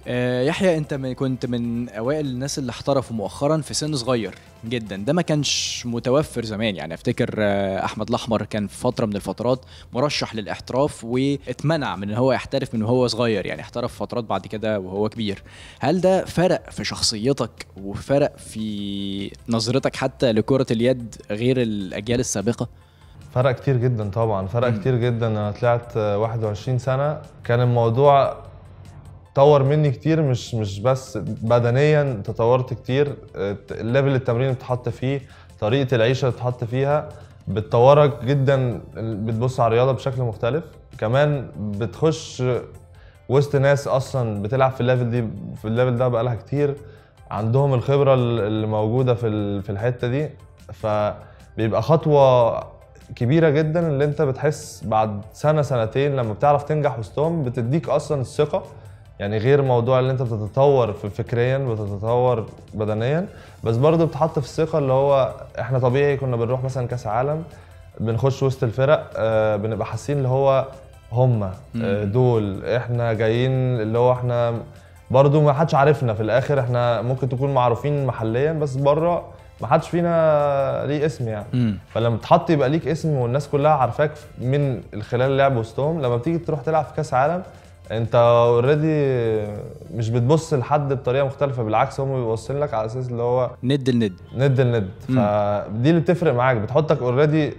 آه، يحيى انت من- كنت من اوائل الناس اللي احترفوا مؤخرا في سن صغير جدا ده ما كانش متوفر زمان يعني افتكر آه، احمد الاحمر كان في فتره من الفترات مرشح للاحتراف واتمنع من ان هو يحترف من وهو صغير يعني احترف فترات بعد كده وهو كبير هل ده فرق في شخصيتك وفرق في نظرتك حتى لكره اليد غير الاجيال السابقه فرق كتير جدا طبعا فرق مم. كتير جدا انا طلعت آه، 21 سنه كان الموضوع طور مني كتير مش مش بس بدنيا تطورت كتير آه، الليفل التمرين اللي بتحط فيه طريقه العيشه اللي بتحط فيها بتطورك جدا بتبص على الرياضه بشكل مختلف كمان بتخش وسط ناس اصلا بتلعب في الليفل دي في الليفل ده بقالها كتير عندهم الخبره اللي موجوده في ال- في الحته دي فبيبقى خطوه كبيره جدا اللي انت بتحس بعد سنه سنتين لما بتعرف تنجح وسطهم بتديك اصلا الثقه يعني غير موضوع اللي انت بتتطور في فكريا بتتطور بدنيا بس برضه بتحط في الثقه اللي هو احنا طبيعي كنا بنروح مثلا كاس عالم بنخش وسط الفرق آه، بنبقى حاسين اللي هو هم آه، مم. دول احنا جايين اللي هو احنا برضه ما حدش عارفنا في الاخر احنا ممكن تكون معروفين محليا بس بره ما حدش فينا ليه اسم يعني امم فلما تحط يبقى ليك اسم والناس كلها عارفاك من خلال اللعب وسطهم لما بتيجي تروح تلعب في كاس عالم انت اوريدي مش بتبص لحد بطريقه مختلفه بالعكس هم بيبصين لك على اساس اللي هو ند الند ند الند مم. فدي اللي بتفرق معاك بتحطك اوريدي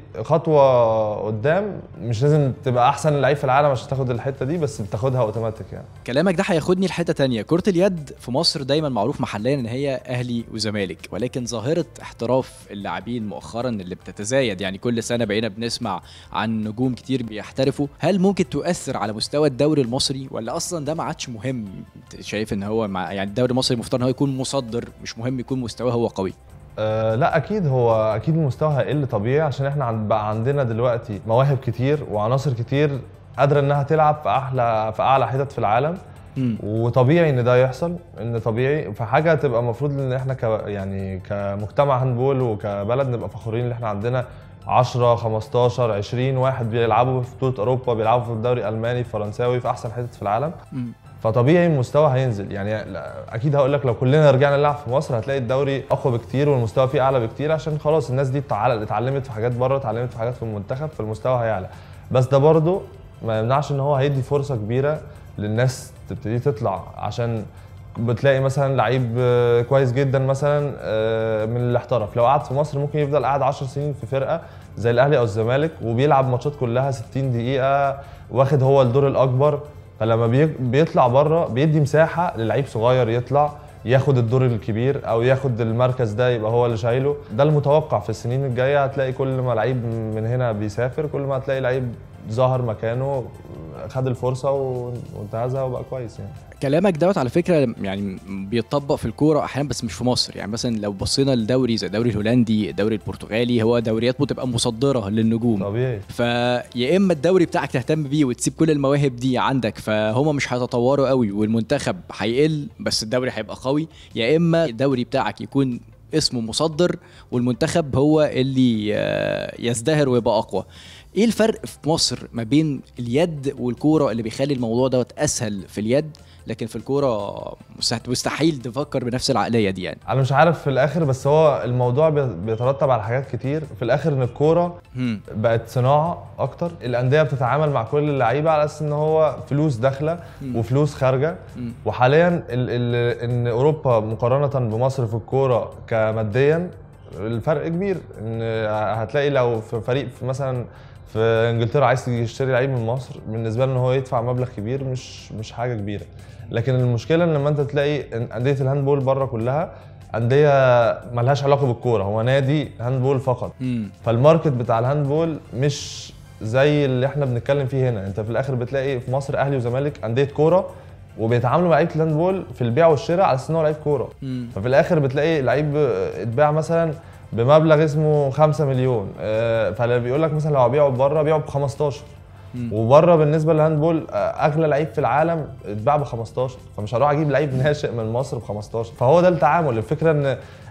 خطوه قدام مش لازم تبقى احسن لعيب في العالم عشان تاخد الحته دي بس بتاخدها اوتوماتيك يعني كلامك ده هياخدني لحته تانية كرة اليد في مصر دايما معروف محليا ان هي اهلي وزمالك ولكن ظاهرة احتراف اللاعبين مؤخرا اللي بتتزايد يعني كل سنة بقينا بنسمع عن نجوم كتير بيحترفوا هل ممكن تؤثر على مستوى الدوري المصري ولا اصلا ده ما عادش مهم شايف ان هو مع يعني الدوري المصري المفترض ان هو يكون مصدر مش مهم يكون مستواه هو قوي أه لا اكيد هو اكيد المستوى هيقل طبيعي عشان احنا عند بقى عندنا دلوقتي مواهب كتير وعناصر كتير قادره انها تلعب في احلى في اعلى حتت في العالم مم. وطبيعي ان ده يحصل ان طبيعي فحاجه تبقى المفروض ان احنا ك يعني كمجتمع هاندبول وكبلد نبقى فخورين ان احنا عندنا 10 15 20 واحد بيلعبوا في بطوله اوروبا بيلعبوا في الدوري الالماني فرنساوي في احسن حتت في العالم مم. فطبيعي المستوى هينزل يعني لا- اكيد هقول لك لو كلنا رجعنا نلعب في مصر هتلاقي الدوري اقوى بكتير والمستوى فيه اعلى بكتير عشان خلاص الناس دي اتعل- اتعلمت في حاجات بره اتعلمت في حاجات في المنتخب فالمستوى هيعلى بس ده برضه ما يمنعش ان هو هيدي فرصه كبيره للناس تبتدي تطلع عشان بتلاقي مثلا لعيب آه، كويس جدا مثلا آه، من اللي احترف لو قعد في مصر ممكن يفضل قاعد 10 سنين في فرقه زي الاهلي او الزمالك وبيلعب ماتشات كلها 60 دقيقه واخد هو الدور الاكبر فلما بي- بيطلع بره بيدي مساحه للعيب صغير يطلع ياخد الدور الكبير او ياخد المركز ده يبقى هو اللي شايله ده المتوقع في السنين الجايه هتلاقي كل ما لعيب من هنا بيسافر كل ما هتلاقي لعيب ظهر مكانه خد الفرصه و- وانتهزها وبقى كويس يعني كلامك دوت على فكره يعني بيتطبق في الكوره احيانا بس مش في مصر يعني مثلا لو بصينا لدوري زي الدوري الهولندي الدوري البرتغالي هو دوريات بتبقى مصدره للنجوم طبيعي فيا اما الدوري بتاعك تهتم بيه وتسيب كل المواهب دي عندك فهم مش هيتطوروا قوي والمنتخب هيقل بس الدوري هيبقى قوي يا اما الدوري بتاعك يكون اسمه مصدر والمنتخب هو اللي آه، يزدهر ويبقى اقوى ايه الفرق في مصر ما بين اليد والكوره اللي بيخلي الموضوع دوت اسهل في اليد لكن في الكوره مست- مستحيل تفكر بنفس العقليه دي يعني انا مش عارف في الاخر بس هو الموضوع بي- بيترتب على حاجات كتير في الاخر ان الكوره هم. بقت صناعه اكتر الانديه بتتعامل مع كل اللعيبه على اساس ان هو فلوس داخله مم. وفلوس خارجه مم. وحاليا ال ال ان اوروبا مقارنه بمصر في الكوره كماديا الفرق كبير ان هتلاقي لو في فريق في مثلا في انجلترا عايز يشتري لعيب من مصر بالنسبه له ان هو يدفع مبلغ كبير مش مش حاجه كبيره لكن المشكله ان لما انت تلاقي إن انديه الهاندبول بره كلها انديه ملهاش علاقه بالكوره هو نادي هاندبول فقط هم. فالماركت بتاع الهاندبول مش زي اللي احنا بنتكلم فيه هنا انت في الاخر بتلاقي في مصر اهلي وزمالك انديه كوره وبيتعاملوا مع لعيبه الهاندبول في البيع والشراء على اساس ان هو لعيب كوره هم. ففي الاخر بتلاقي لعيب اتباع مثلا بمبلغ اسمه 5 مليون آه، فلما بيقول لك مثلا لو هبيعه بره بيعه ب 15 مم. وبره بالنسبه للهاندبول آه، اغلى لعيب في العالم اتباع ب 15 فمش هروح اجيب لعيب ناشئ من مصر ب 15 فهو ده التعامل الفكره ان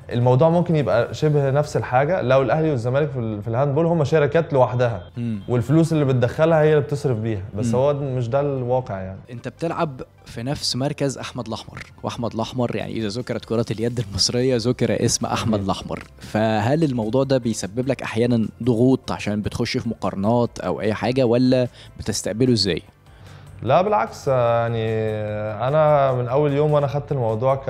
الموضوع ممكن يبقى شبه نفس الحاجه لو الاهلي والزمالك في ال- في الهاندبول هم شركات لوحدها مم. والفلوس اللي بتدخلها هي اللي بتصرف بيها بس مم. هو مش ده الواقع يعني انت بتلعب في نفس مركز احمد الاحمر واحمد الاحمر يعني اذا ذكرت كره اليد المصريه ذكر اسم احمد الاحمر فهل الموضوع ده بيسبب لك احيانا ضغوط عشان بتخش في مقارنات او اي حاجه ولا بتستقبله ازاي لا بالعكس يعني انا من اول يوم وانا خدت الموضوع ك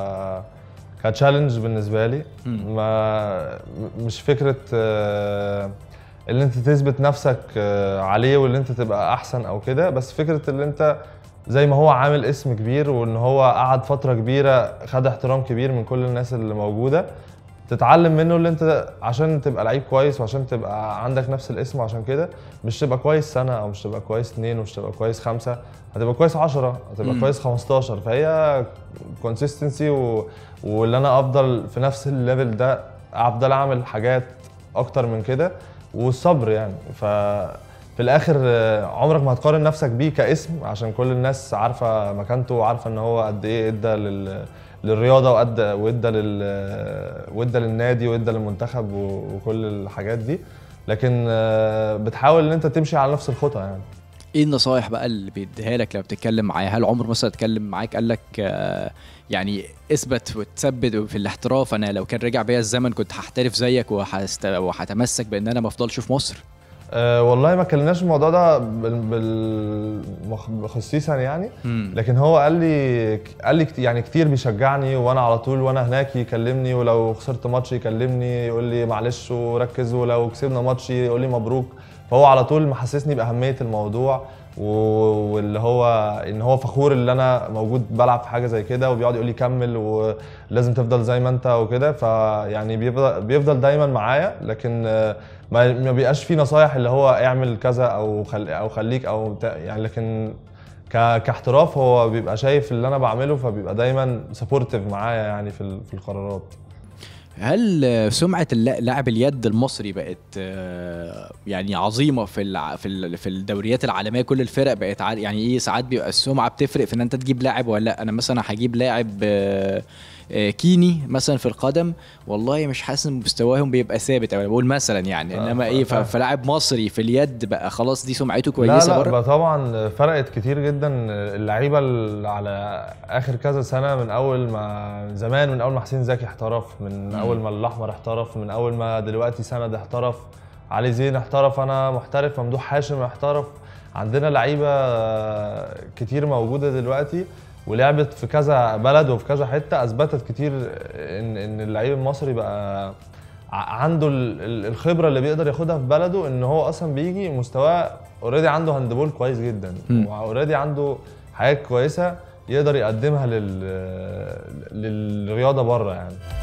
كتشالنج بالنسبه لي مم. ما مش فكره آه، اللي انت تثبت نفسك آه، عليه واللي انت تبقى احسن او كده بس فكره اللي انت زي ما هو عامل اسم كبير وان هو قعد فتره كبيره خد احترام كبير من كل الناس اللي موجوده تتعلم منه اللي انت عشان تبقى لعيب كويس وعشان تبقى عندك نفس الاسم وعشان كده مش تبقى كويس سنه او مش تبقى كويس اتنين ومش تبقى كويس خمسه هتبقى كويس 10 هتبقى مم. كويس 15 فهي كونسيستنسي و... واللي انا افضل في نفس الليفل ده افضل اعمل حاجات اكتر من كده والصبر يعني ف في الاخر آه، عمرك ما هتقارن نفسك بيه كاسم عشان كل الناس عارفه مكانته وعارفه ان هو قد ايه ادى لل... للرياضه وادى وادى لل وادى للنادي وادى للمنتخب و- وكل الحاجات دي لكن آه، بتحاول ان انت تمشي على نفس الخطى يعني ايه النصايح بقى اللي بيديها لك لما بتتكلم معاه هل عمر مثلا اتكلم معاك قال لك آه، يعني اثبت وتثبت في الاحتراف انا لو كان رجع بيا الزمن كنت هحترف زيك وهست... وهتمسك بان انا ما افضلش في مصر أه والله ما اتكلمناش في الموضوع ده بال... بال... خصيصا يعني مم. لكن هو قال لي قال لي كت- يعني كتير بيشجعني وانا على طول وانا هناك يكلمني ولو خسرت ماتش يكلمني يقول لي معلش وركز ولو كسبنا ماتش يقول لي مبروك فهو على طول محسسني باهميه الموضوع و- واللي هو ان هو فخور ان انا موجود بلعب في حاجه زي كده وبيقعد يقول لي كمل ولازم تفضل زي ما انت وكده فيعني بيفضل بيفضل دايما معايا لكن آه، ما ما بيبقاش في نصايح اللي هو اعمل كذا او خل او خليك او بتاع يعني لكن ك- كاحتراف هو بيبقى شايف اللي انا بعمله فبيبقى دايما سبورتيف معايا يعني في ال- في القرارات هل آه، سمعة اللا- لاعب اليد المصري بقت آه، يعني عظيمة في الع... في ال... في الدوريات العالمية كل الفرق بقت ع... يعني ايه ساعات بيبقى السمعة بتفرق في ان انت تجيب لاعب ولا لا انا مثلا هجيب لاعب آه، آه، كيني مثلا في القدم والله مش حاسس ان مستواهم بيبقى ثابت انا بقول مثلا يعني آه، انما ايه ف... فاهم. فلاعب مصري في اليد بقى خلاص دي سمعته لا كويسة لا بره بقى طبعا فرقت كتير جدا اللعيبه اللي على اخر كذا سنه من اول ما زمان من اول ما حسين زكي احترف من مم. اول ما الاحمر احترف من اول ما دلوقتي سند احترف علي زين احترف انا محترف ممدوح هاشم احترف عندنا لعيبه كتير موجوده دلوقتي ولعبت في كذا بلد وفي كذا حته اثبتت كتير ان ان اللعيب المصري بقى ع- عنده ال- ال- الخبره اللي بيقدر ياخدها في بلده ان هو اصلا بيجي مستواه اوريدي عنده هاندبول كويس جدا مم. واوريدي عنده حاجات كويسه يقدر يقدمها لل للرياضه بره يعني